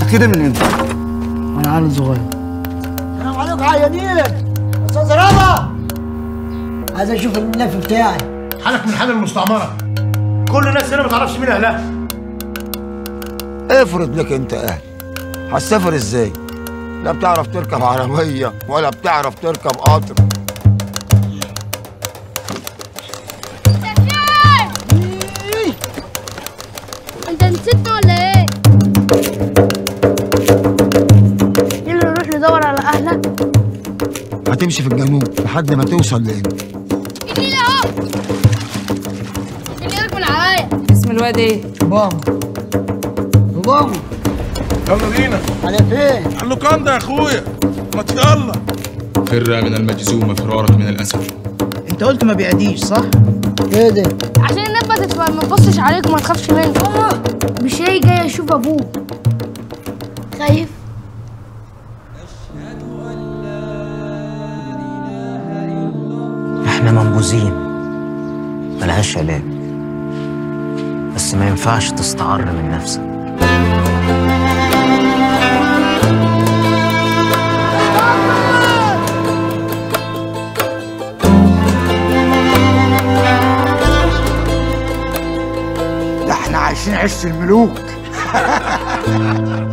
كده من امتى؟ وانا عيل صغير السلام عليكم عيانين استاذ رضا عايز اشوف الملف بتاعي حالك من حال المستعمره كل الناس هنا ما تعرفش مين اهلها افرض لك انت اهل هتسافر ازاي؟ لا بتعرف تركب عربية ولا بتعرف تركب قطر انت نسيت ولا ايه؟ يلا نروح ندور على اهلك هتمشي في الجنوب لحد ما توصل لهنا النيل اهو النيل من عليا اسم الواد ايه؟ بابا بابا يلا بينا على فين على اللوكاندا يا اخويا ما يلا فر من المجزوم فرارك من الأسد انت قلت ما بيعديش صح؟ ايه ده عشان نثبت ما نبصش عليك وما تخافش منه مش هي جاي اشوف ابوك خايف احنا منبوذين ملهاش علاج بس ما ينفعش تستعر من نفسك ده احنا عايشين عش الملوك